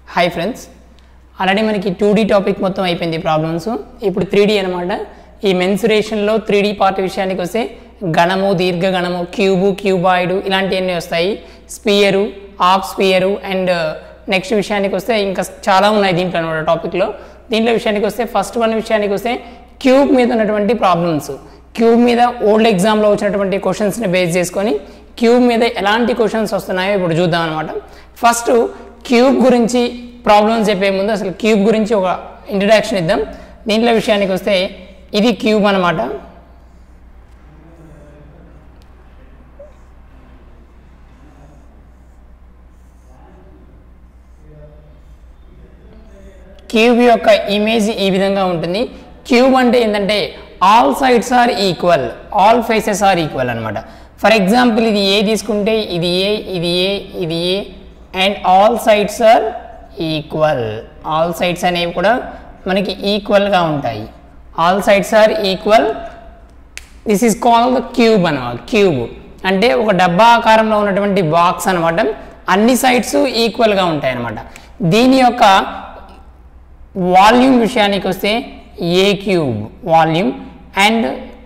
hi friends already మనకి two D topic మొత్తం అయిపోయింది ప్రాబ్లమ్స్ ఇప్పుడు త్రీ డీ అనమాట ఈ మెన్సురేషన్లో త్రీ డీ పార్ట్ విషయానికి వస్తే గణము దీర్ఘగణము క్యూబు క్యూబాయిడ్ ఇలాంటివన్నీ వస్తాయి sphere half sphere and next విషయానికి వస్తే ఇంకా చాలా ఉన్నాయి దీంట్లో అనమాట టాపిక్లో దీంట్లో విషయానికి వస్తే ఫస్ట్ వన్ విషయానికి వస్తే క్యూబ్ మీద ఉన్నటువంటి ప్రాబ్లమ్స్ క్యూబ్ మీద ఓల్డ్ ఎగ్జామ్లో వచ్చినటువంటి క్వశ్చన్స్ని బేస్ చేసుకొని క్యూబ్ మీద ఎలాంటి క్వశ్చన్స్ వస్తున్నాయో ఇప్పుడు చూద్దాం అనమాట ఫస్ట్ క్యూబ్ గురించి ప్రాబ్లమ్స్ చెప్పే ముందు అసలు క్యూబ్ గురించి ఒక ఇంట్రడక్షన్ ఇద్దాం దీంట్లో విషయానికి వస్తే ఇది క్యూబ్ అనమాట క్యూబ్ యొక్క ఇమేజ్ ఈ విధంగా ఉంటుంది క్యూబ్ అంటే ఏంటంటే all sides are equal all faces are equal అనమాట ఫర్ ఎగ్జాంపుల్ ఇది ఏ తీసుకుంటే ఇది ఏ ఇది ఏ ఇది a and all sides are equal all sides అనేవి కూడా మనకి ఈక్వల్గా ఉంటాయి all sides are equal this is called cube అనమాట క్యూబ్ అంటే ఒక డబ్బా ఆకారంలో ఉన్నటువంటి బాక్స్ అనమాట అన్ని సైడ్స్ ఈక్వల్గా ఉంటాయి అనమాట దీని యొక్క వాల్యూమ్ విషయానికి వస్తే ఏ క్యూబ్ వాల్యూమ్ అండ్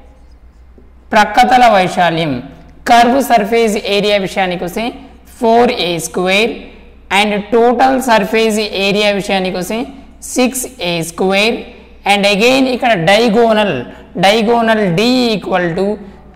ప్రక్కతల వైశాల్యం కర్వ్ సర్ఫేస్ ఏరియా విషయానికి వస్తే four A square and total surface area విషయానికి వస్తే six a square and again ఇక్కడ diagonal diagonal D equal to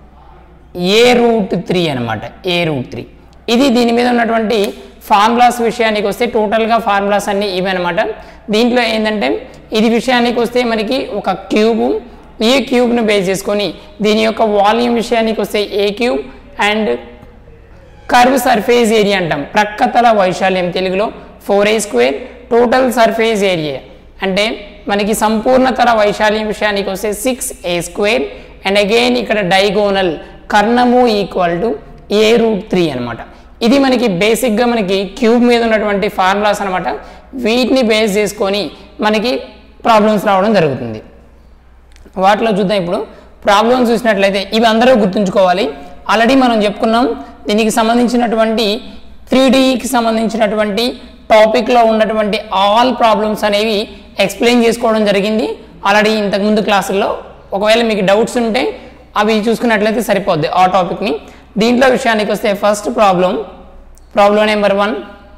a root three అనమాట ఏ రూట్ త్రీ ఇది దీని మీద ఉన్నటువంటి ఫార్ములాస్ విషయానికి వస్తే టోటల్గా ఫార్ములాస్ అన్నీ ఇవి అనమాట దీంట్లో ఏంటంటే ఇది విషయానికి వస్తే మనకి ఒక క్యూబ్ ఏ క్యూబ్ను బేస్ చేసుకొని దీని యొక్క వాల్యూమ్ విషయానికి వస్తే a cube and curve surface area అంటాం ప్రక్కతల వైశాల్యం తెలుగులో ఫోర్ ఏ స్క్వేర్ టోటల్ సర్ఫేస్ ఏరియా అంటే మనకి సంపూర్ణతర వైశాల్యం విషయానికి వస్తే six a square and again ఇక్కడ డైగోనల్ కర్ణము equal to a root three అనమాట ఇది మనకి బేసిక్గా మనకి క్యూబ్ మీద ఉన్నటువంటి ఫార్ములాస్ అనమాట వీటిని బేస్ చేసుకొని మనకి ప్రాబ్లమ్స్ రావడం జరుగుతుంది వాటిలో చూద్దాం ఇప్పుడు ప్రాబ్లమ్స్ చూసినట్లయితే ఇవి అందరూ గుర్తుంచుకోవాలి ఆల్రెడీ మనం చెప్పుకున్నాం దీనికి సంబంధించినటువంటి త్రీ డీకి సంబంధించినటువంటి టాపిక్లో ఉన్నటువంటి ఆల్ ప్రాబ్లమ్స్ అనేవి ఎక్స్ప్లెయిన్ చేసుకోవడం జరిగింది ఆల్రెడీ ఇంతకుముందు క్లాసుల్లో ఒకవేళ మీకు డౌట్స్ ఉంటే అవి చూసుకున్నట్లయితే సరిపోద్ది ఆ టాపిక్ని దీంట్లో విషయానికి వస్తే first problem problem number one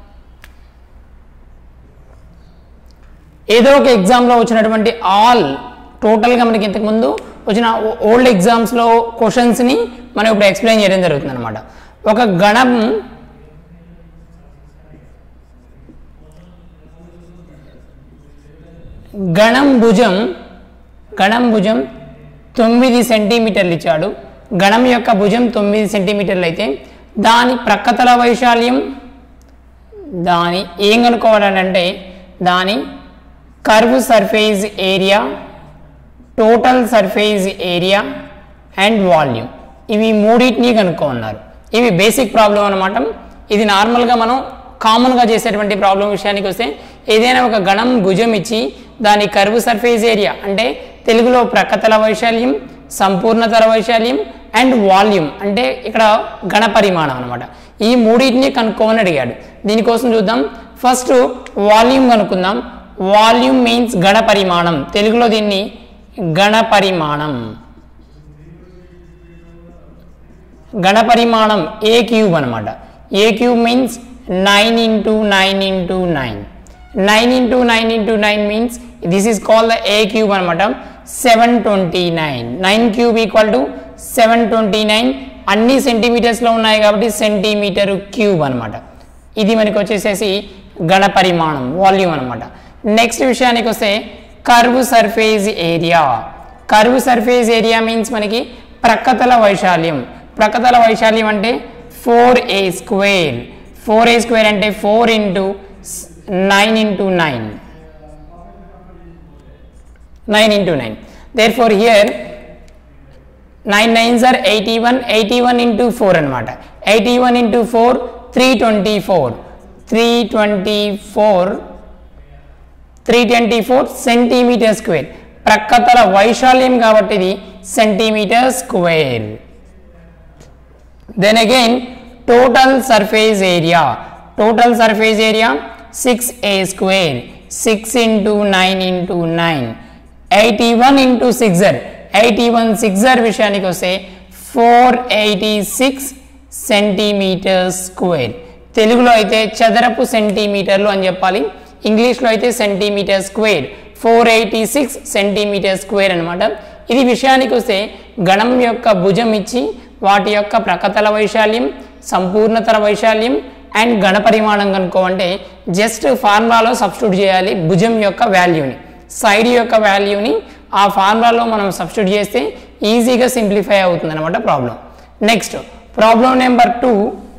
ఏదో ఒక ఎగ్జామ్లో వచ్చినటువంటి ఆల్ టోటల్గా మనకి ఇంతకుముందు వచ్చిన ఓల్డ్ ఎగ్జామ్స్లో క్వశ్చన్స్ని మనం ఇప్పుడు ఎక్స్ప్లెయిన్ చేయడం జరుగుతుంది అనమాట ఒక గణం గణం భుజం గణం భుజం తొమ్మిది సెంటీమీటర్లు ఇచ్చాడు గణం యొక్క భుజం తొమ్మిది సెంటీమీటర్లు అయితే దాని ప్రక్కతల వైశాల్యం దాని ఏం కనుక్కోవాలంటే దాని curve surface area total surface area and volume ఇవి మూడింటిని కనుక్కోమన్నారు ఇవి బేసిక్ ప్రాబ్లం అనమాట ఇది నార్మల్గా మనం కామన్గా చేసేటువంటి ప్రాబ్లం విషయానికి వస్తే ఏదైనా ఒక గణం భుజం ఇచ్చి దాని కర్వ్ సర్ఫేస్ ఏరియా అంటే తెలుగులో ప్రక్కతల వైశాల్యం సంపూర్ణతల వైశాల్యం అండ్ వాల్యూమ్ అంటే ఇక్కడ గణ పరిమాణం అనమాట ఈ మూడింటిని కనుక్కోమని అడిగాడు దీనికోసం చూద్దాం ఫస్ట్ వాల్యూమ్ కనుక్కుందాం వాల్యూమ్ మీన్స్ గణ పరిమాణం తెలుగులో దీన్ని గణ పరిమాణం గణ పరిమాణం ఏ క్యూబ్ అనమాట a cube means nine into nine into nine nine into nine into nine means this is call the a cube అనమాట seven twenty nine nine cube equal to seven twenty nine అన్ని సెంటీమీటర్స్లో ఉన్నాయి కాబట్టి centimetre cube అనమాట ఇది మనకి వచ్చేసేసి గణ పరిమాణం వాల్యూమ్ అనమాట నెక్స్ట్ విషయానికి వస్తే curve surface area curve surface area means మనకి ప్రక్కతల వైశాల్యం ప్రక్కతల వైశాల్యం అంటే ఫోర్ ఏ స్క్వేర్ ఫోర్ ఏ స్క్వేర్ అంటే four into nine into nine nine into nine there four here nine nines are eighty one eighty one into four అనమాట eighty one into four three twenty four three twenty four three twenty four centimetre square ప్రక్కతల వైశాల్యం కాబట్టి ఇది centimeter square then again total surface area total surface area six a square six into nine into nine eighty one into సిక్సర్ eighty one సిక్సర్ విషయానికి వస్తే four eighty six centimetre square తెలుగులో అయితే చదరపు సెంటీమీటర్లు అని చెప్పాలి ఇంగ్లీష్లో అయితే centimeter square four eighty six centimetre square అనమాట ఇది విషయానికి వస్తే గణం యొక్క భుజం ఇచ్చి వాటి యొక్క ప్రకతల వైశాల్యం సంపూర్ణతర వైశాల్యం అండ్ గణ పరిమాణం కనుక్కోమంటే జస్ట్ ఫార్ములాలో సబ్స్టిట్యూట్ చేయాలి భుజం యొక్క వాల్యూని సైడ్ యొక్క వాల్యూని ఆ ఫార్ములాలో మనం సబ్స్టిట్యూట్ చేస్తే ఈజీగా సింప్లిఫై అవుతుంది అనమాట problem next problem number two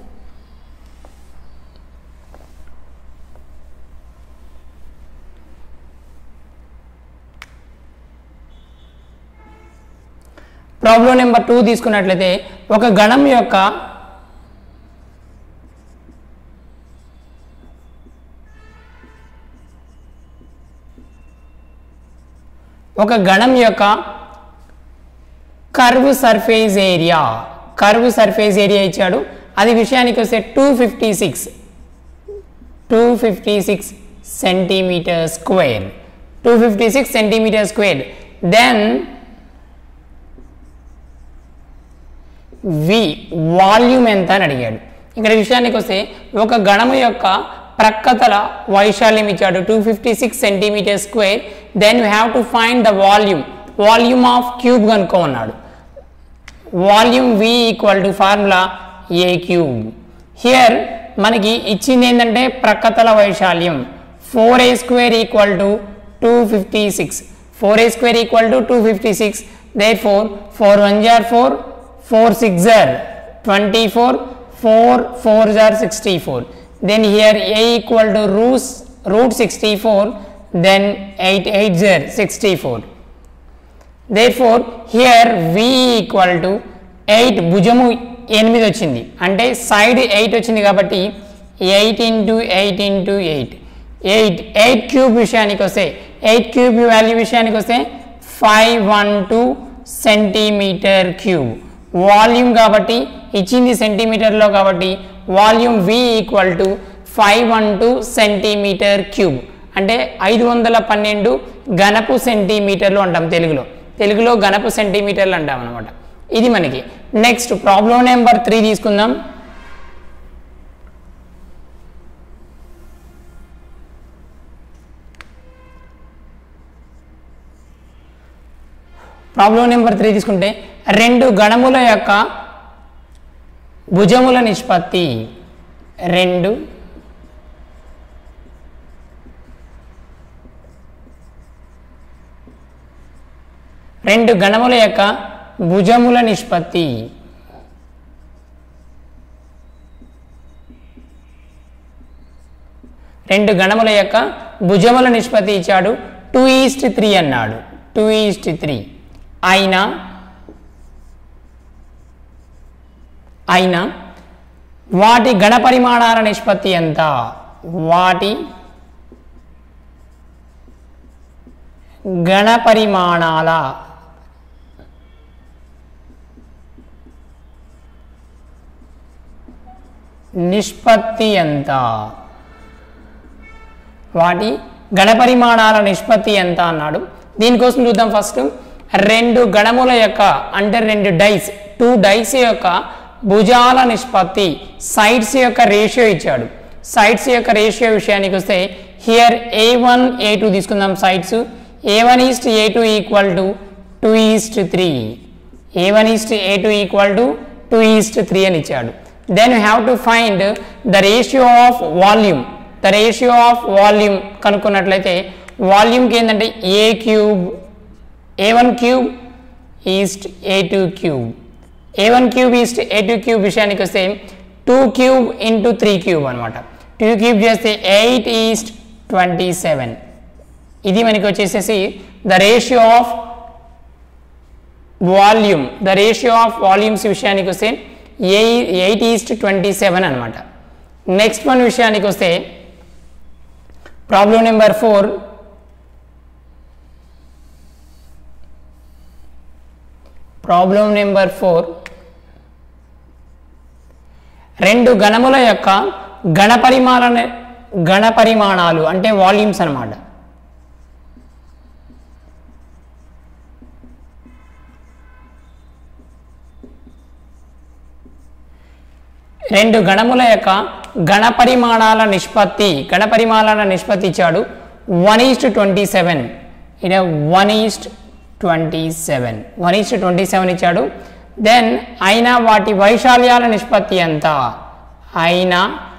problem number two తీసుకున్నట్లయితే ఒక గణం యొక్క ఒక గణం యొక్క curve surface area curve surface area ఇచ్చాడు అది విషయానికి వస్తే two fifty six two fifty six centimetre square two fifty six centimetre square then V volume ఎంత అని అడిగాడు ఇక్కడ విషయానికి వస్తే ఒక గణము యొక్క ప్రక్కతల వైశాల్యం ఇచ్చాడు two fifty six centimetre square then you have to find the volume volume of cube కనుక్కోమన్నాడు volume V equal to formula A cube here మనకి ఇచ్చింది ఏంటంటే ప్రక్కతల వైశాల్యం four A square equal to two fifty six four A square equal to two fifty six there four four one jar four four six జార్ twenty four four four జార్ sixty four then here a equal to root, root 64 then 8 8 zer 64 therefore here v equal to 8 భుజము ఎనిమిది వచ్చింది అంటే side eight వచ్చింది కాబట్టి eight into eight into eight eight eight cube విషయానికి వస్తే ఎయిట్ క్యూబ్ వాల్యూ విషయానికి వస్తే five one two centimetre cube volume కాబట్టి ఇచ్చింది సెంటీమీటర్లో కాబట్టి volume V equal to five one two centimetre cube అంటే ఐదు వందల పన్నెండు ఘనపు సెంటీమీటర్లు అంటాం తెలుగులో తెలుగులో ఘనపు సెంటీమీటర్లు అంటాం అనమాట ఇది మనకి నెక్స్ట్ ప్రాబ్లం నెంబర్ త్రీ తీసుకుందాం ప్రాబ్లం నెంబర్ త్రీ తీసుకుంటే రెండు గణముల యొక్క భుజముల నిష్పత్తి రెండు రెండు గణముల యొక్క భుజముల నిష్పత్తి రెండు గణముల యొక్క భుజముల నిష్పత్తి ఇచ్చాడు టూ ఈస్ట్ త్రీ అన్నాడు టూ ఈస్ట్ త్రీ అయినా అయినా వాటి గణ పరిమాణాల నిష్పత్తి ఎంత వాటి గణ పరిమాణాల నిష్పత్తి ఎంత వాటి గణపరిమాణాల నిష్పత్తి ఎంత అన్నాడు దీనికోసం చూద్దాం ఫస్ట్ రెండు గణముల యొక్క అంటే రెండు డైస్ టూ డైస్ యొక్క భుజాల నిష్పత్తి సైడ్స్ యొక్క రేషియో ఇచ్చాడు సైడ్స్ యొక్క రేషియో విషయానికి వస్తే here A one A two తీసుకుందాం sides A one is to A two equal to two is to three A one is to A two equal to two is to three అని ఇచ్చాడు then you have to find the ratio of volume the ratio of volume కనుక్కున్నట్లయితే వాల్యూమ్కి ఏంటంటే A cube A one cube is to A two cube A one cube is to A two cube విషయానికి వస్తే two cube into three cube అనమాట two cube చేస్తే eight is to twenty seven ఇది మనకి వచ్చేసేసి the ratio of volume the ratio of volumes విషయానికి వస్తే A eight is to twenty seven అనమాట నెక్స్ట్ వన్ విషయానికి వస్తే problem number four problem number four రెండు గణముల యొక్క గణ పరిమాణ ఘన పరిమాణాలు అంటే వాల్యూమ్స్ అన్నమాట రెండు గణముల యొక్క గణ పరిమాణాల నిష్పత్తి గణ పరిమాణాల నిష్పత్తి ఇచ్చాడు వన్ ఈస్ట్ ట్వంటీ సెవెన్ ఇక్కడ one is to twenty seven one is to twenty seven ఇచ్చాడు దెన్ అయినా వాటి వైశాల్యాల నిష్పత్తి ఎంత అయినా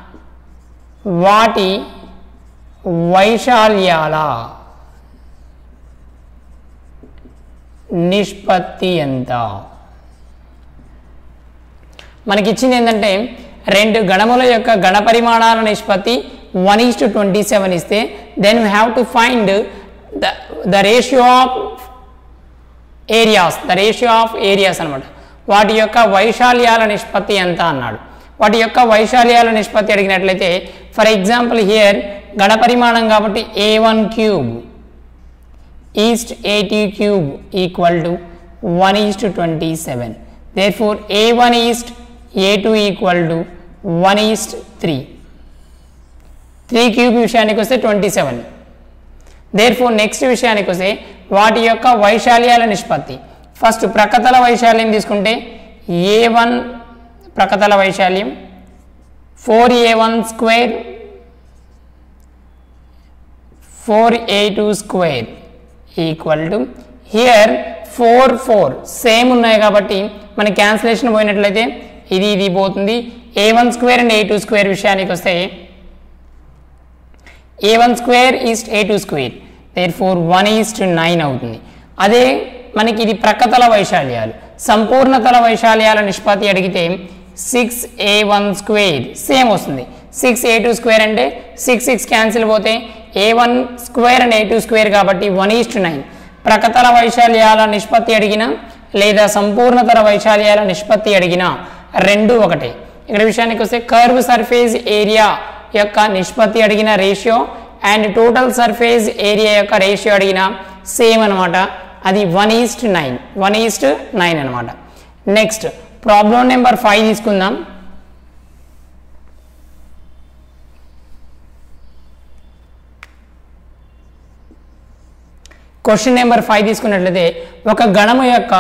వాటి వైశాల్యాల నిష్పత్తి ఎంత మనకి ఇచ్చింది ఏంటంటే రెండు గణముల యొక్క గణ పరిమాణాల నిష్పత్తి one is to twenty seven ఇస్తే then we have to find the the ratio of areas the ratio of areas అనమాట వాటి యొక్క వైశాల్యాల నిష్పత్తి ఎంత అన్నాడు వాటి యొక్క వైశాల్యాల నిష్పత్తి అడిగినట్లయితే ఫర్ ఎగ్జాంపుల్ హియర్ గణ పరిమాణం కాబట్టి A one cube is to eighty cube equal to one is to twenty seven therefore A one is to A two equal to one is to three three cube విషయానికి వస్తే twenty seven therefore next విషయానికి వస్తే వాటి యొక్క వైశాల్యాల నిష్పత్తి first ప్రకతల వైశాల్యం తీసుకుంటే ఏ one ప్రకతల వైశాల్యం four A one square four A two square equal to here four four same ఉన్నాయి కాబట్టి మన క్యాన్సిలేషన్ పోయినట్లయితే ఇది ఇది పోతుంది A one square and A two square విషయానికి వస్తే A one square is to A two square therefore one is to nine అవుతుంది అదే మనకి ఇది ప్రక్కతల వైశాల్యాలు సంపూర్ణతల వైశాల్యాల నిష్పత్తి అడిగితే six A one square same వస్తుంది సిక్స్ ఏ టూ స్క్వేర్ అంటే సిక్స్ సిక్స్ క్యాన్సిల్ పోతే A one square and A two square కాబట్టి వన్ ఈస్ట్ నైన్ ప్రకతల వైశాల్యాల నిష్పత్తి అడిగినా లేదా సంపూర్ణతర వైశాల్యాల నిష్పత్తి అడిగినా రెండు ఒకటే ఇక్కడ విషయానికి వస్తే కర్వ్ సర్ఫేస్ ఏరియా యొక్క నిష్పత్తి అడిగిన ratio and total surface area యొక్క రేషియో అడిగిన సేమ్ అనమాట అది one is to nine one is to nine అనమాట నెక్స్ట్ ప్రాబ్లం నెంబర్ ఫైవ్ తీసుకుందాం క్వశ్చన్ నెంబర్ ఫైవ్ తీసుకున్నట్లయితే ఒక గణము యొక్క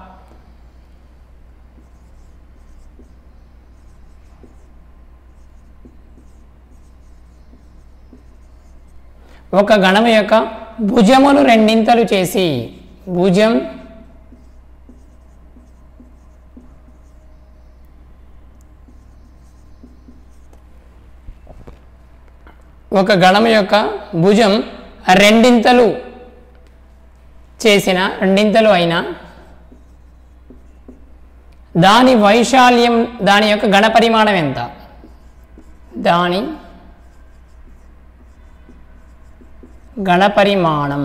ఒక గణము యొక్క భుజమును రెండింతలు చేసి భుజం ఒక గణము యొక్క భుజం రెండింతలు చేసిన రెండింతలు అయినా దాని వైశాల్యం దాని యొక్క గణ పరిమాణం ఎంత దాని గణ పరిమాణం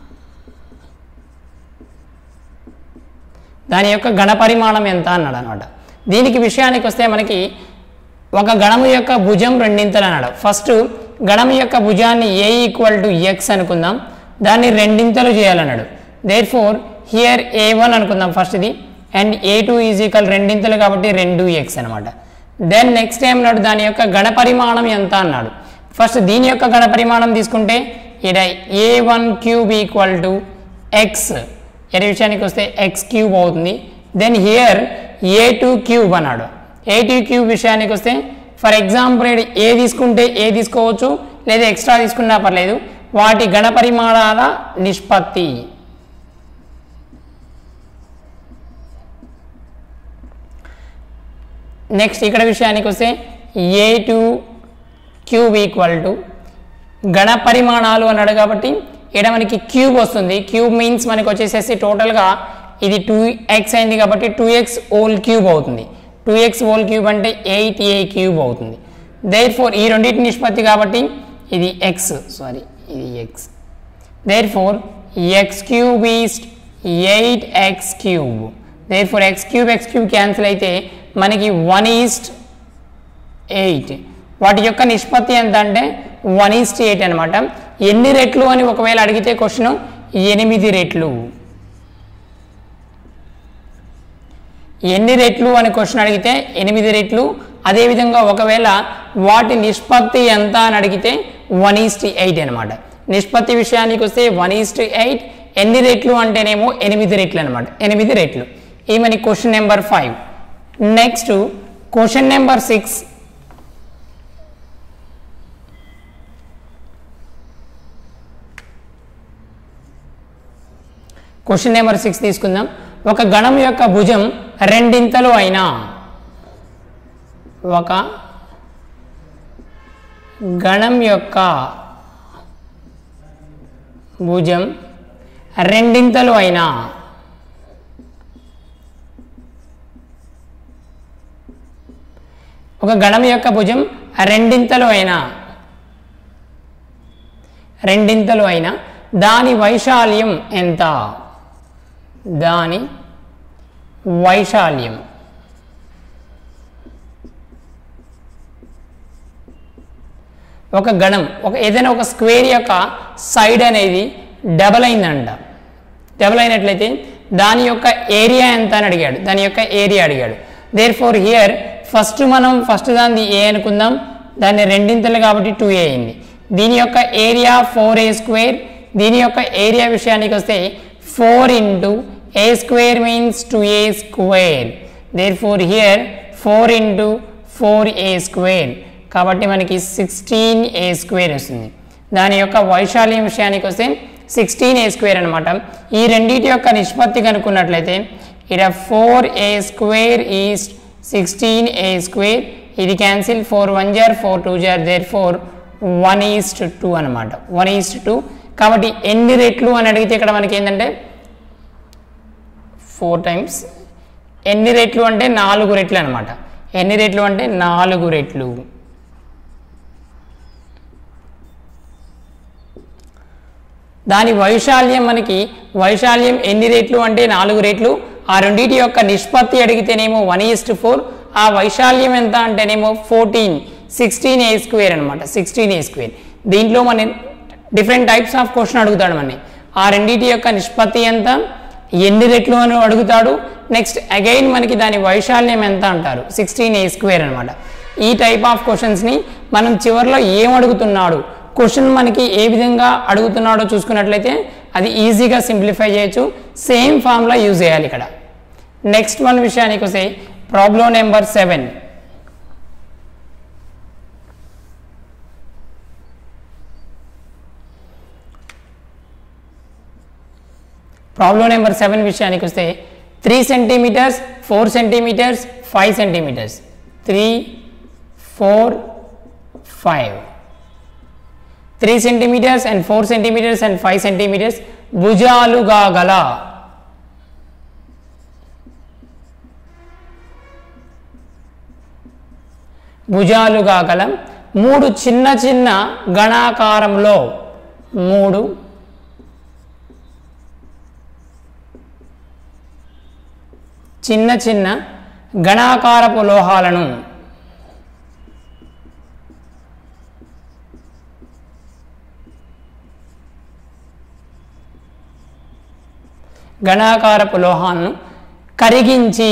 దాని యొక్క గణ పరిమాణం ఎంత అన్నాడు అనమాట దీనికి విషయానికి వస్తే మనకి ఒక గణము యొక్క భుజం రెండింతలు అన్నాడు ఫస్ట్ గణము యొక్క భుజాన్ని ఏ ఈక్వల్ టు ఎక్స్ అనుకుందాం దాన్ని రెండింతలు చేయాలన్నాడు there four here A one అనుకుందాం ఫస్ట్ ఇది and A two is equal రెండింతలు కాబట్టి రెండు ఎక్స్ అనమాట దెన్ నెక్స్ట్ టైం నాడు దాని యొక్క గణ పరిమాణం ఎంత అన్నాడు ఫస్ట్ దీని యొక్క గణ పరిమాణం తీసుకుంటే ఇక్కడ A one cube equal to X A విషయానికి వస్తే ఎక్స్ క్యూబ్ అవుతుంది then here A two cube అన్నాడు ఏ టూ క్యూబ్ విషయానికి వస్తే ఫర్ ఎగ్జాంపుల్ ఇక్కడ ఏ తీసుకుంటే ఏ తీసుకోవచ్చు లేదా ఎక్స్ట్రా తీసుకున్నా పర్లేదు వాటి గణ పరిమాణాల నిష్పత్తి నెక్స్ట్ ఇక్కడ విషయానికి వస్తే A two cube equal to గణ పరిమాణాలు అన్నాడు కాబట్టి ఇక్కడ మనకి క్యూబ్ వస్తుంది క్యూబ్ మీన్స్ మనకి వచ్చేసేసి టోటల్గా ఇది టూ ఎక్స్ అయింది కాబట్టి టూ ఎక్స్ ఓల్ క్యూబ్ అవుతుంది టూ ఎక్స్ ఓల్ క్యూబ్ అంటే ఎయిట్ ఏ క్యూబ్ అవుతుంది దేర్ ఫోర్ ఈ రెండింటి నిష్పత్తి కాబట్టి ఇది ఎక్స్ సారీ ఇది X therefore X cube is eight X cube there therefore X cube X cube cancel అయితే మనకి వన్ ఈస్ట్ ఎయిట్ వాటి యొక్క నిష్పత్తి ఎంత అంటే వన్ ఈస్ట్ ఎయిట్ అనమాట ఎన్ని రెట్లు అని ఒకవేళ అడిగితే క్వశ్చన్ ఎనిమిది రెట్లు ఎన్ని రెట్లు అని క్వశ్చన్ అడిగితే ఎనిమిది రెట్లు అదేవిధంగా ఒకవేళ వాటి నిష్పత్తి ఎంత అని అడిగితే వన్ ఈస్ట్ ఎయిట్ అనమాట నిష్పత్తి విషయానికి వస్తే వన్ ఈస్ట్ ఎయిట్ ఎన్ని రెట్లు అంటేనేమో ఎనిమిది రెట్లు అనమాట ఎనిమిది రెట్లు ఈ మన question number five next question number six question number six తీసుకుందాం ఒక గణం యొక్క భుజం రెండింతలు అయినా ఒక గణం యొక్క భుజం రెండింతలు అయినా ఒక గణం యొక్క భుజం రెండింతలు అయినా రెండింతలు అయినా దాని వైశాల్యం ఎంత దాని వైశాల్యం ఒక గణం ఒక ఏదైనా ఒక స్క్వేర్ యొక్క సైడ్ అనేది డబల్ అయిందంట డబల్ అయినట్లయితే దాని యొక్క ఏరియా ఎంత అని అడిగాడు దాని యొక్క ఏరియా అడిగాడు దేర్ ఫోర్ హియర్ ఫస్ట్ మనం ఫస్ట్ దాన్ని ఏ అనుకుందాం దాన్ని రెండింతలు కాబట్టి టూ ఏ అయింది దీని యొక్క ఏరియా ఫోర్ ఏ స్క్వేర్ దీని యొక్క ఏరియా విషయానికి వస్తే four into A square means two A square there four here four into four A square కాబట్టి మనకి సిక్స్టీన్ ఏ స్క్వేర్ వస్తుంది దాని యొక్క వైశాల్యం విషయానికి వస్తే సిక్స్టీన్ ఏ స్క్వేర్ అనమాట ఈ రెండింటి యొక్క నిష్పత్తి కనుక్కున్నట్లయితే ఇక్కడ four A square is sixteen A square ఇది cancel four one jar four two are therefore one is to two అనమాట వన్ ఈస్ట్ టూ కాబట్టి ఎన్ని రెట్లు అని అడిగితే ఇక్కడ మనకి ఏంటంటే ఫోర్ టైమ్స్ ఎన్ని రెట్లు అంటే నాలుగు రెట్లు అనమాట ఎన్ని రెట్లు అంటే నాలుగు రెట్లు దాని వైశాల్యం మనకి వైశాల్యం ఎన్ని రెట్లు అంటే నాలుగు రెట్లు ఆ రెండింటి యొక్క నిష్పత్తి అడిగితేనేమో వన్ ఈస్ట్ ఫోర్ ఆ వైశాల్యం ఎంత అంటేనేమో ఫోర్టీన్ సిక్స్టీన్ ఏ స్క్వేర్ అనమాట సిక్స్టీన్ ఏ స్క్వేర్ దీంట్లో మన డిఫరెంట్ టైప్స్ ఆఫ్ క్వశ్చన్ అడుగుతాడు మనని ఆ రెండింటి యొక్క నిష్పత్తి ఎంత ఎన్ని రెట్లు అని అడుగుతాడు నెక్స్ట్ అగైన్ మనకి దాని వైశాల్యం ఎంత అంటారు సిక్స్టీన్ ఏ స్క్వేర్ అనమాట ఈ టైప్ ఆఫ్ క్వశ్చన్స్ని మనం చివరిలో ఏం అడుగుతున్నాడు క్వశ్చన్ మనకి ఏ విధంగా అడుగుతున్నాడో చూసుకున్నట్లయితే అది ఈజీగా సింప్లిఫై చేయొచ్చు సేమ్ ఫామ్లో యూజ్ చేయాలి ఇక్కడ నెక్స్ట్ వన్ విషయానికి వస్తే problem number seven problem number seven విషయానికి వస్తే three centimetres four centimetres five centimetres three four five three centimetres and four centimetres and five centimetres భుజాలుగా గల భుజాలుగా గల మూడు చిన్న చిన్న గణాకారంలో మూడు చిన్న చిన్న గణాకారపు లోహాలను గణాకారపు లోహాలను కరిగించి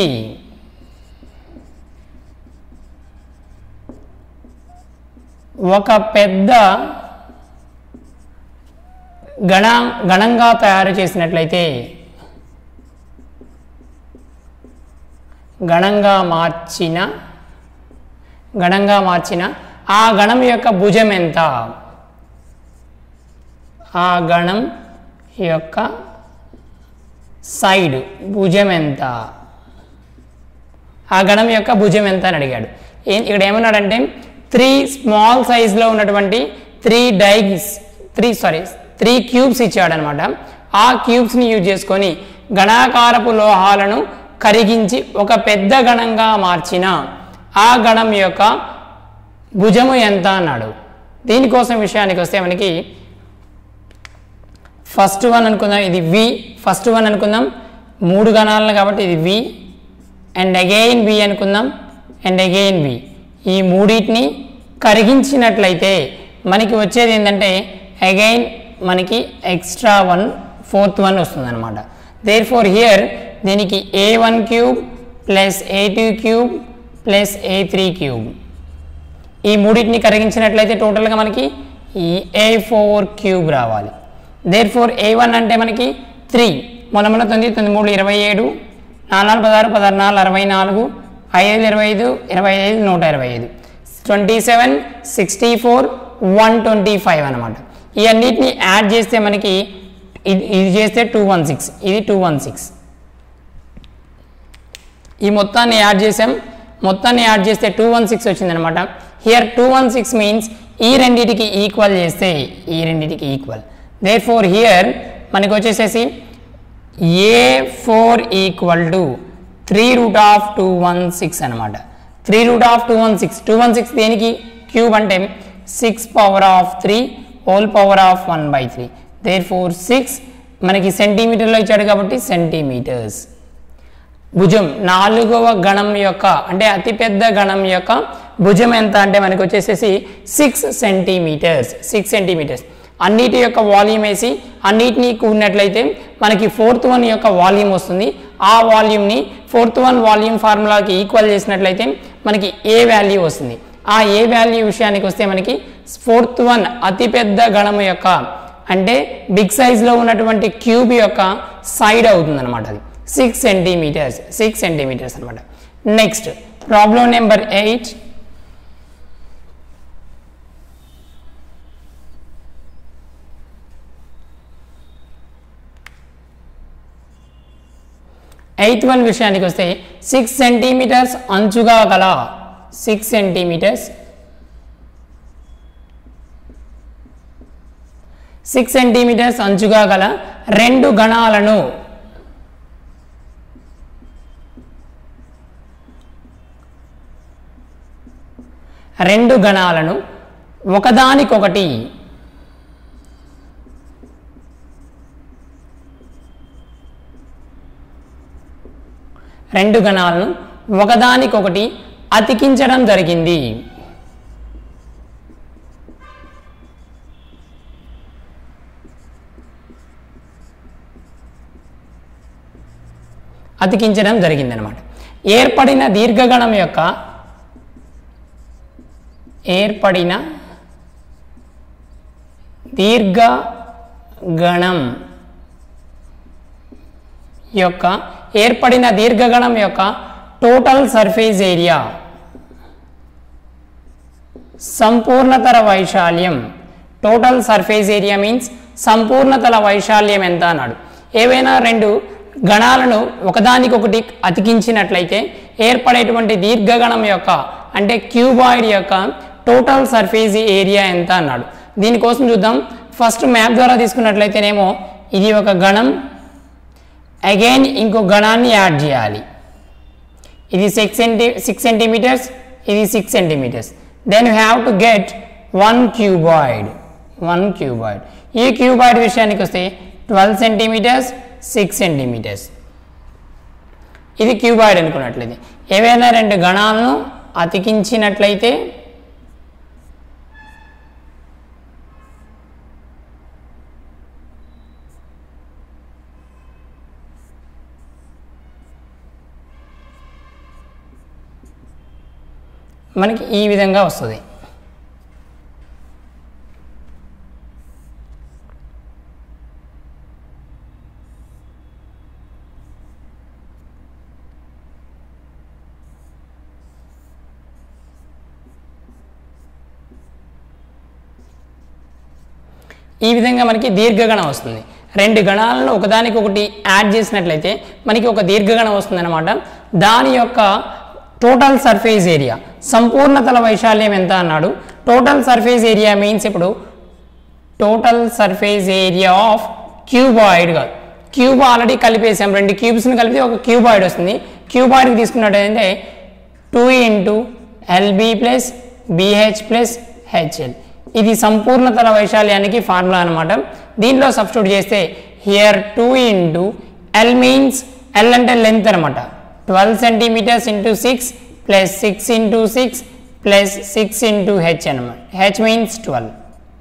ఒక పెద్ద గణ గణంగా తయారు చేసినట్లయితే గణంగా మార్చిన గణంగా మార్చిన ఆ గణం యొక్క భుజం ఎంత ఆ గణం యొక్క సైడ్ భుజం ఎంత ఆ గణం యొక్క భుజం ఎంత అని అడిగాడు ఏం ఇక్కడ ఏమన్నాడంటే త్రీ స్మాల్ సైజులో ఉన్నటువంటి three dice three sorry three cubes ఇచ్చాడనమాట ఆ క్యూబ్స్ని యూజ్ చేసుకొని గణాకారపు లోహాలను కరిగించి ఒక పెద్ద గణంగా మార్చిన ఆ గణం యొక్క భుజము ఎంత అన్నాడు దీనికోసం విషయానికి వస్తే మనకి ఫస్ట్ వన్ అనుకుందాం ఇది వి ఫస్ట్ వన్ అనుకుందాం మూడు గణాలను కాబట్టి ఇది వి అండ్ అగైన్ వి అనుకుందాం అండ్ అగైన్ వి ఈ మూడింటిని కరిగించినట్లయితే మనకి వచ్చేది ఏంటంటే అగైన్ మనకి ఎక్స్ట్రా వన్ ఫోర్త్ వన్ వస్తుంది అనమాట దేర్ ఫోర్ హియర్ దీనికి A one cube plus A two cube plus A three cube ఈ మూడింటిని కరిగించినట్లయితే టోటల్గా మనకి ఈ ఏ ఫోర్ క్యూబ్ రావాలి దేర్ ఫోర్ ఏ వన్ అంటే మనకి త్రీ మొన్న మొన్న తొమ్మిది తొమ్మిది మూడు ఇరవై ఏడు నాలుగు పదహారు పదహారు నాలుగు అరవై నాలుగు ఐదు ఇరవై ఐదు ఇరవై ఐదు నూట ఇరవై ఐదు twenty seven sixty four one twenty five అనమాట ఈ అన్నిటిని యాడ్ చేస్తే మనకి ఇది ఇది చేస్తే టూ వన్ సిక్స్ ఇది టూ వన్ సిక్స్ ఈ మొత్తాన్ని యాడ్ చేసాం మొత్తాన్ని యాడ్ చేస్తే టూ వన్ సిక్స్ వచ్చిందనమాట here two one six means ఈ రెండింటికి ఈక్వల్ చేస్తే ఈ రెండింటికి ఈక్వల్ దే ఫోర్ హియర్ మనకి వచ్చేసేసి A four equal to three root of two one six అనమాట three root of two one six two one six దేనికి క్యూబ్ అంటే six power of three whole power of one by three therefore six మనకి సెంటీమీటర్లో ఇచ్చాడు కాబట్టి centimetres భుజం నాలుగవ గణం యొక్క అంటే అతిపెద్ద గణం యొక్క భుజం ఎంత అంటే మనకి వచ్చేసేసి సిక్స్ సెంటీమీటర్స్ సిక్స్ సెంటీమీటర్స్ అన్నిటి యొక్క వాల్యూమ్ వేసి అన్నిటినీ కూడినట్లయితే మనకి ఫోర్త్ వన్ యొక్క వాల్యూమ్ వస్తుంది ఆ వాల్యూమ్ని ఫోర్త్ వన్ వాల్యూమ్ ఫార్ములాకి ఈక్వల్ చేసినట్లయితే మనకి ఏ వాల్యూ వస్తుంది ఆ ఏ వాల్యూ విషయానికి వస్తే మనకి ఫోర్త్ వన్ అతిపెద్ద గణము యొక్క అంటే బిగ్ సైజ్లో ఉన్నటువంటి క్యూబ్ యొక్క సైడ్ అవుతుంది అనమాట అది సిక్స్ సెంటీమీటర్స్ సిక్స్ సెంటీమీటర్స్ అనమాట next problem number eight eighth one విషయానికి వస్తే సిక్స్ సెంటీమీటర్స్ అంచుగా గల సిక్స్ సెంటీమీటర్స్ సిక్స్ సెంటీమీటర్స్ అంచుగా గల రెండు గణాలను రెండు గణాలను ఒకదానికొకటి రెండు గణాలను ఒకదానికొకటి అతికించడం జరిగింది అతికించడం జరిగిందనమాట ఏర్పడిన దీర్ఘగణం యొక్క ఏర్పడిన దీర్ఘగణం యొక్క ఏర్పడిన దీర్ఘగణం యొక్క టోటల్ సర్ఫేస్ ఏరియా సంపూర్ణతర వైశాల్యం టోటల్ సర్ఫేస్ ఏరియా మీన్స్ సంపూర్ణతల వైశాల్యం ఎంత అన్నాడు ఏవైనా రెండు గణాలను ఒకదానికొకటి అతికించినట్లయితే ఏర్పడేటువంటి దీర్ఘగణం యొక్క అంటే క్యూబాయిడ్ యొక్క టోటల్ సర్ఫేస్ ఏరియా ఎంత అన్నాడు దీనికోసం చూద్దాం ఫస్ట్ మ్యాప్ ద్వారా తీసుకున్నట్లయితేనేమో ఇది ఒక గణం అగైన్ ఇంకో గణాన్ని యాడ్ చేయాలి ఇది సిక్స్ సెంటీ సిక్స్ సెంటీమీటర్స్ ఇది six centimetres then you have to get one cuboid one cuboid ఈ క్యూబాయిడ్ విషయానికి వస్తే ట్వెల్వ్ సెంటీమీటర్స్ సిక్స్ సెంటీమీటర్స్ ఇది క్యూబాయిడ్ అనుకున్నట్లయితే ఏవైనా రెండు గణాలను అతికించినట్లయితే మనకి ఈ విధంగా వస్తుంది ఈ విధంగా మనకి దీర్ఘగణం వస్తుంది రెండు గణాలను ఒకదానికొకటి యాడ్ చేసినట్లయితే మనకి ఒక దీర్ఘగణం వస్తుంది అనమాట దాని యొక్క టోటల్ సర్ఫేస్ ఏరియా సంపూర్ణతల వైశాల్యం ఎంత అన్నాడు టోటల్ సర్ఫేస్ ఏరియా మీన్స్ ఇప్పుడు total surface area of cuboid కాదు క్యూబ్ ఆల్రెడీ కలిపేసాం రెండు క్యూబ్స్ని కలిపితే ఒక క్యూబాయిడ్ వస్తుంది క్యూబాయిడ్కి తీసుకున్నట్టయితే two into LB plus BH plus HL ఇది సంపూర్ణతల వైశాల్యానికి ఫార్ములా అనమాట దీనిలో సబ్స్టిట్యూట్ చేస్తే here two into L means L అంటే లెంత్ అనమాట twelve centimetres into six plus six into six plus six into H అనమాట H means twelve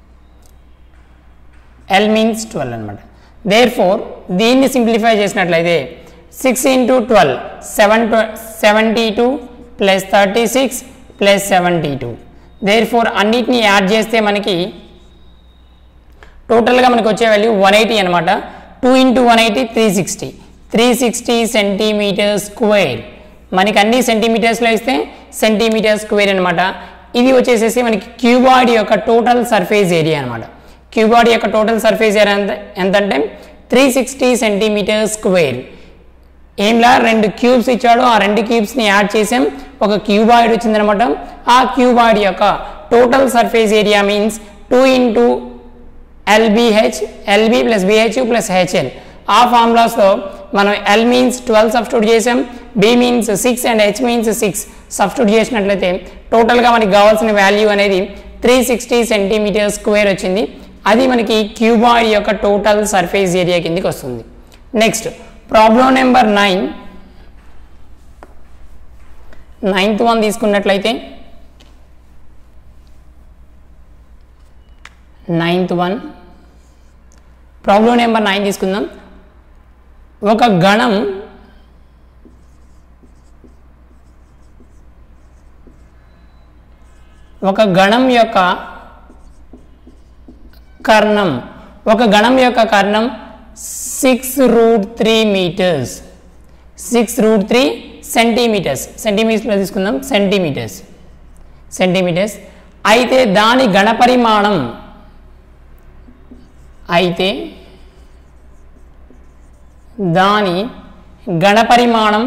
L means twelve అనమాట దేర్ ఫోర్ దీన్ని సింప్లిఫై చేసినట్లయితే six into twelve seven seventy two plus thirty six plus seventy two therefore అన్నిటిని add చేస్తే మనకి టోటల్గా మనకు వచ్చే వాల్యూ వన్ ఎయిటీ అనమాట two into one eighty three sixty three sixty centimetre square మనకి అన్ని సెంటీమీటర్స్లో ఇస్తే సెంటీమీటర్ స్క్వేర్ అనమాట ఇది వచ్చేసేసి మనకి క్యూబాయిడ్ యొక్క టోటల్ సర్ఫేస్ ఏరియా అనమాట క్యూబాయిడ్ యొక్క టోటల్ సర్ఫేస్ ఏరియా ఎంత ఎంత అంటే త్రీ సిక్స్టీ సెంటీమీటర్ స్క్వేర్ ఏంలా రెండు క్యూబ్స్ ఇచ్చాడు ఆ రెండు క్యూబ్స్ని యాడ్ చేసాం ఒక క్యూబాయిడ్ వచ్చిందనమాట ఆ క్యూబాయిడ్ యొక్క total surface area means two into LBH LB plus BH plus HL ఆ ఫార్ములాస్లో మనం ఎల్ మీన్స్ ట్వెల్వ్ సబ్స్టిట్యూట్ చేసాం B means six and H means six substitute చేసినట్లయితే టోటల్గా మనకి కావాల్సిన వాల్యూ అనేది త్రీ సిక్స్టీ సెంటీమీటర్ స్క్వేర్ వచ్చింది అది మనకి క్యూబాయిడ్ యొక్క టోటల్ సర్ఫేస్ ఏరియా కిందకి వస్తుంది next problem number nine ninth one తీసుకున్నట్లయితే ninth one problem number nine తీసుకుందాం ఒక గణం ఒక గణం యొక్క కర్ణం ఒక గణం యొక్క కర్ణం six root three metres six root three centimetres సెంటీమీటర్స్లో తీసుకుందాం సెంటీమీటర్స్ సెంటీమీటర్స్ అయితే దాని గణపరిమాణం అయితే దాని గణపరిమాణం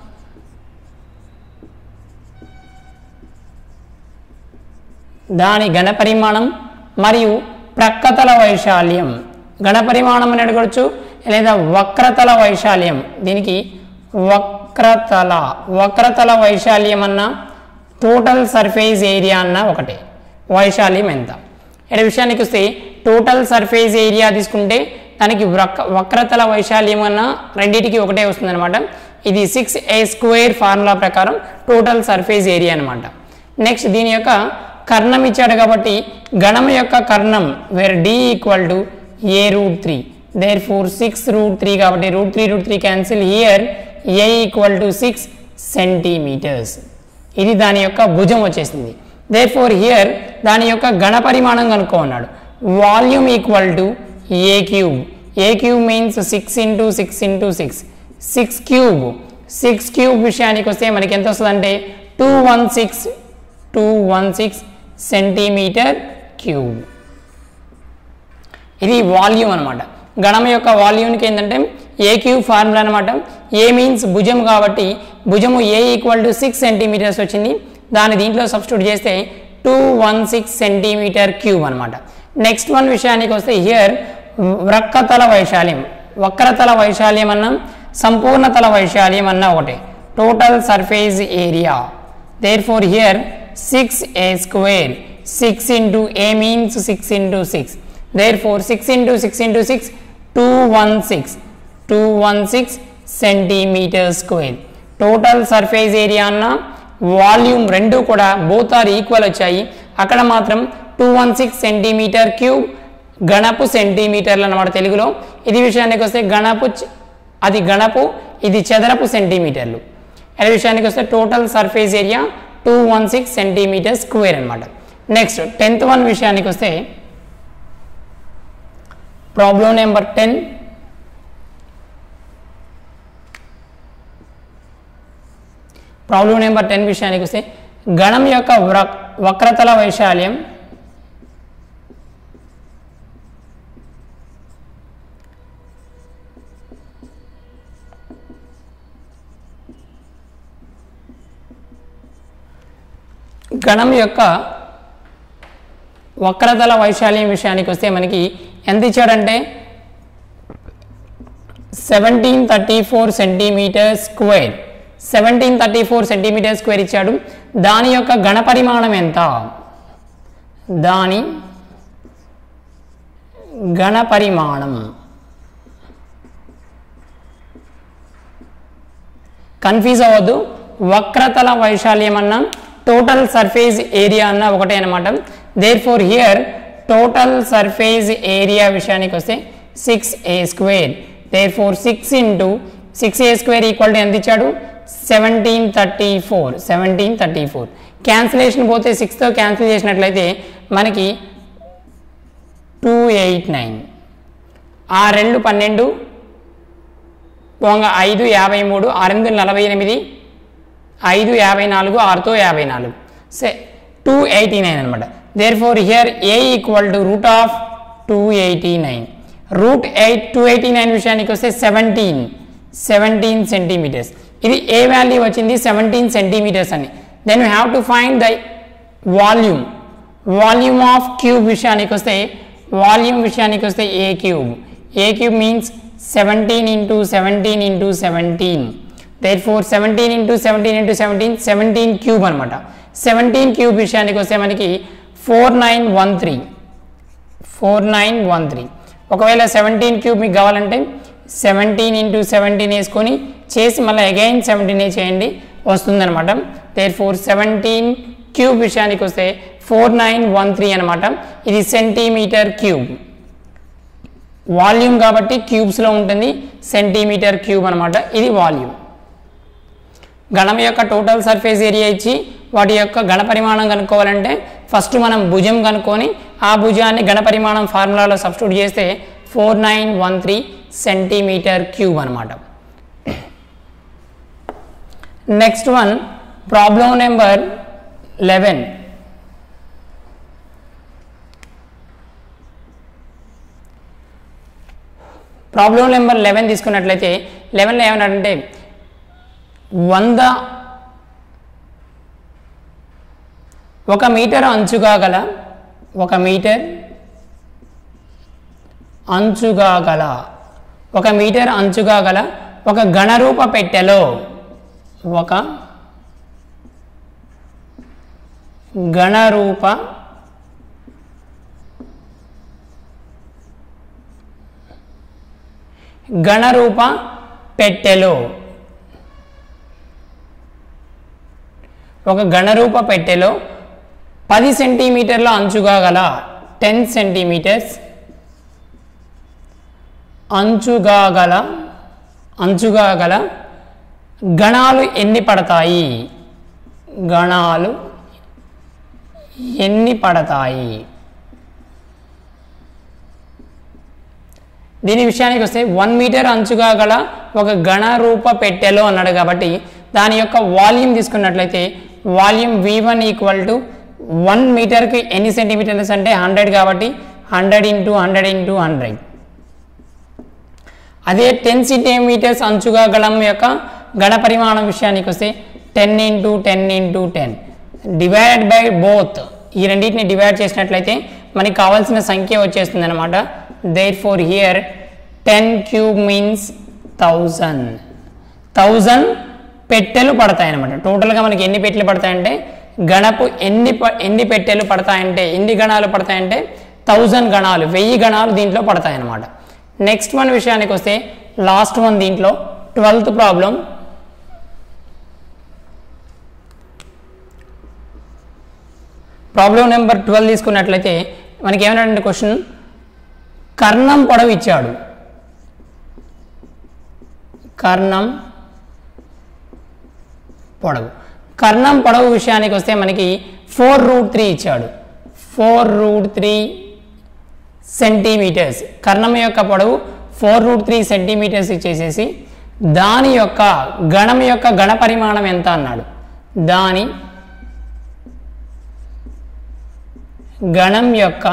దాని గణపరిమాణం మరియు ప్రక్కతల వైశాల్యం గణపరిమాణం అని అడగవచ్చు లేదా వక్రతల వైశాల్యం దీనికి వక్రతల వక్రతల వైశాల్యం అన్న టోటల్ సర్ఫేస్ ఏరియా అన్న ఒకటే వైశాల్యం ఎంత ఇక్కడ విషయానికి వస్తే టోటల్ సర్ఫేస్ ఏరియా తీసుకుంటే దానికి వక్ర వక్రతల వైశాల్యం అన్న రెండింటికి ఒకటే వస్తుందన్నమాట ఇది సిక్స్ ఏ స్క్వేర్ ఫార్ములా ప్రకారం టోటల్ సర్ఫేస్ ఏరియా అనమాట నెక్స్ట్ దీని యొక్క కర్ణం ఇచ్చాడు కాబట్టి గణం యొక్క కర్ణం where d equal to a root three therefore six root three కాబట్టి root three root three cancel here a equal to six centimetres ఇది దాని యొక్క భుజం వచ్చేసింది దేర్ ఫోర్ హియర్ దాని యొక్క గణ పరిమాణం కనుక్కోన్నాడు volume equal to A cube a cube means six into six into six six cube six cube విషయానికి వస్తే మనకి ఎంత వస్తుందంటే two one six two one six centimetre cube ఇది వాల్యూమ్ అనమాట గణం యొక్క వాల్యూమ్కి ఏంటంటే ఏ క్యూబ్ ఫార్ములా అనమాట ఏ మీన్స్ భుజం కాబట్టి భుజము a equal to six centimetres వచ్చింది దాన్ని దీంట్లో సబ్స్టిట్యూట్ చేస్తే two one six centimetre cube అనమాట నెక్స్ట్ వన్ విషయానికి వస్తే హియర్ వక్రతల వైశాల్యం వక్రతల వైశాల్యం అన్న సంపూర్ణతల వైశాల్యం అన్న ఒకటే total surface area there four here six a square six into a means six into six there therefore six into six into six two one six two one six centimetre square total surface area అన్న volume రెండు కూడా both are equal వచ్చాయి అక్కడ మాత్రం two one six centimetre cube గణపు సెంటీమీటర్లు అన్నమాట తెలుగులో ఇది విషయానికి వస్తే గణపు చ- అది గణపు ఇది చదరపు సెంటీమీటర్లు అదే విషయానికి వస్తే total surface area two one six centimetre square అనమాట నెక్స్ట్ టెన్త్ వన్ విషయానికి వస్తే problem number ten problem number ten విషయానికి వస్తే గణం యొక్క వ్ర- వక్రతల వైశాల్యం గణం యొక్క వక్రతల వైశాల్యం విషయానికి వస్తే మనకి ఎంత ఇచ్చాడంటే seventeen thirty four centimetre square seventeen thirty four centimetre square ఇచ్చాడు దాని యొక్క గణ పరిమాణం ఎంత దాని గణ పరిమాణం కన్ఫ్యూజ్ అవ్వద్దు వక్రతల వైశాల్యం అన్న టోటల్ సర్ఫేస్ ఏరియా అన్న ఒకటే అనమాట there four here total surface area విషయానికి వస్తే six a square therefore six into six a square equal to ఎంత ఇచ్చాడు seventeen thirty four seventeen thirty four cancellation పోతే సిక్స్తో క్యాన్సిల్ చేసినట్లయితే మనకి టూ ఎయిట్ నైన్ ఆ రెండు పన్నెండు పోంగ ఐదు యాభై మూడు ఆరెండు నలభై ఎనిమిది ఐదు యాభై నాలుగు ఆరుతో యాభై నాలుగు సే టూ ఎయిటీ నైన్ అనమాట there four here a equal to root of two eighty nine root eight two eighty nine విషయానికి వస్తే సెవెంటీన్ సెవెంటీన్ సెంటీమీటర్స్ ఇది ఏ వాల్యూ వచ్చింది సెవెంటీన్ సెంటీమీటర్స్ అని then you have to find the volume volume of cube విషయానికి వస్తే volume విషయానికి వస్తే a cube a cube means seventeen into seventeen into seventeen therefore seventeen into seventeen into seventeen seventeen cube అనమాట seventeen cube విషయానికి వస్తే మనకి four nine one three four nine one three ఒకవేళ seventeen cube మీకు కావాలంటే seventeen into seventeen వేసుకొని చేసి మళ్ళీ అగైన్ సెవెంటీన్ చేయండి వస్తుందన్నమాట దేర్ ఫోర్ సెవెంటీన్ క్యూబ్ విషయానికి వస్తే ఫోర్ నైన్ వన్ త్రీ అనమాట ఇది సెంటీమీటర్ క్యూబ్ వాల్యూమ్ కాబట్టి క్యూబ్స్లో ఉంటుంది సెంటీమీటర్ క్యూబ్ అనమాట ఇది వాల్యూమ్ గణం యొక్క టోటల్ సర్ఫేస్ ఏరియా ఇచ్చి వాటి యొక్క గణ పరిమాణం కనుక్కోవాలంటే ఫస్ట్ మనం భుజం కనుక్కొని ఆ భుజాన్ని గణ పరిమాణం ఫార్ములాలో సబ్స్టిట్యూట్ చేస్తే four nine one three centimetre cube అనమాట next one problem number eleven problem number eleven తీసుకున్నట్లయితే లెవెన్లో ఏమన్నాడంటే వంద ఒక మీటర్ అంచుగా గల ఒక మీటర్ అంచుగా గల ఒక మీటర్ అంచుగా గల ఒక గణరూప పెట్టెలో ఒక గణరూప గణరూప పెట్టెలో ఒక గణరూప పెట్టెలో పది సెంటీమీటర్ల అంచుగా గల టెన్ సెంటీమీటర్స్ అంచుగా గల అంచుగా గల గణాలు ఎన్ని పడతాయి గణాలు ఎన్ని పడతాయి దీని విషయానికి వస్తే వన్ మీటర్ అంచుగా గల ఒక గణ రూప పెట్టెలో అన్నాడు కాబట్టి దాని యొక్క వాల్యూమ్ తీసుకున్నట్లయితే volume v one equal to one మీటర్కి ఎన్ని సెంటీమీటర్స్ అంటే హండ్రెడ్ కాబట్టి hundred into hundred into hundred అదే టెన్ సెంటీమీటర్స్ అంచుగా గళం యొక్క గణ పరిమాణం విషయానికి వస్తే ten into ten into ten divided by both ఈ రెండింటిని డివైడ్ చేసినట్లయితే మనకి కావాల్సిన సంఖ్య వచ్చేస్తుంది అనమాట there four here ten cube means thousand thousand పెట్టెలు పడతాయి అనమాట టోటల్గా మనకి ఎన్ని పెట్టెలు పడతాయంటే గణపు ఎన్ని ప- ఎన్ని పెట్టెలు పడతాయంటే ఎన్ని గణాలు పడతాయంటే థౌజండ్ గణాలు వెయ్యి గణాలు దీంట్లో పడతాయి అనమాట నెక్స్ట్ వన్ విషయానికి వస్తే లాస్ట్ వన్ దీంట్లో twelfth problem problem number twelve తీసుకున్నట్లయితే మనకి ఏమన్నాడంటే క్వశ్చన్ కర్ణం పొడవు ఇచ్చాడు కర్ణం పొడవు కర్ణం పొడవు విషయానికి వస్తే మనకి ఫోర్ రూట్ త్రీ ఇచ్చాడు ఫోర్ రూట్ త్రీ సెంటీమీటర్స్ కర్ణం యొక్క పొడవు ఫోర్ రూట్ త్రీ సెంటీమీటర్స్ ఇచ్చేసేసి దాని యొక్క గణం యొక్క గణ పరిమాణం ఎంత అన్నాడు దాని గణం యొక్క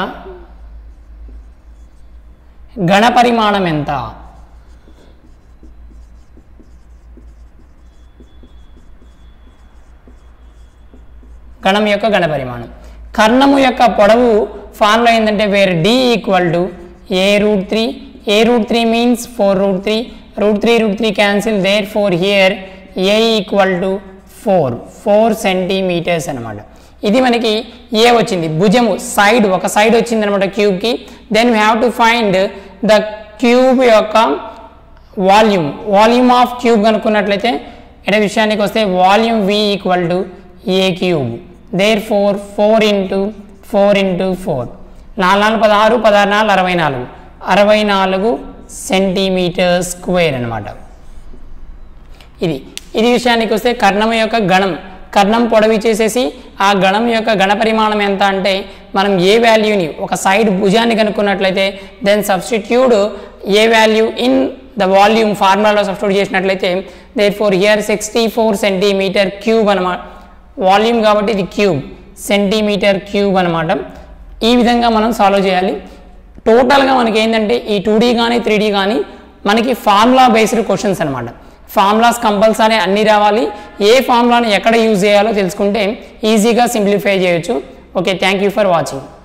గణ పరిమాణం ఎంత గణం యొక్క గణ పరిమాణం కర్ణము యొక్క పొడవు ఫార్ములా ఏంటంటే where d equal to a root three a root three means four root three root three root three cancel there four here a equal to four four centimetres అనమాట ఇది మనకి ఏ వచ్చింది భుజము సైడ్ ఒక సైడ్ వచ్చింది అనమాట క్యూబ్కి then we have to find the cube యొక్క వాల్యూమ్ వాల్యూమ్ ఆఫ్ క్యూబ్ కనుక్కున్నట్లయితే ఇక్కడ విషయానికి వస్తే volume V equal to A cube there four four into four into four నాలుగు నాలుగు పదహారు పదహారు నాలుగు అరవై నాలుగు అరవై నాలుగు సెంటీమీటర్ స్క్వేర్ అనమాట ఇది ఇది విషయానికి వస్తే కర్ణం యొక్క గణం కర్ణం పొడవి చేసేసి ఆ గణం యొక్క గణ పరిమాణం ఎంత అంటే మనం ఏ వాల్యూని ఒక సైడ్ భుజాన్ని కనుక్కున్నట్లయితే then substitute a value in the volume ఫార్ములాలో సబ్స్టిట్యూట్ చేసినట్లయితే there four here sixty four centimetre cube అనమాట వాల్యూమ్ కాబట్టి ఇది క్యూబ్ సెంటీమీటర్ క్యూబ్ అనమాట ఈ విధంగా మనం సాల్వ్ చేయాలి టోటల్గా మనకి ఏంటంటే ఈ టూ డీ కానీ త్రీ డీ కానీ మనకి ఫార్ములా బేస్డ్ క్వశ్చన్స్ అనమాట ఫార్ములాస్ కంపల్సరీ అన్నీ రావాలి ఏ ఫార్ములాని ఎక్కడ యూజ్ చేయాలో తెలుసుకుంటే ఈజీగా సింప్లిఫై చేయొచ్చు okay thank you for watching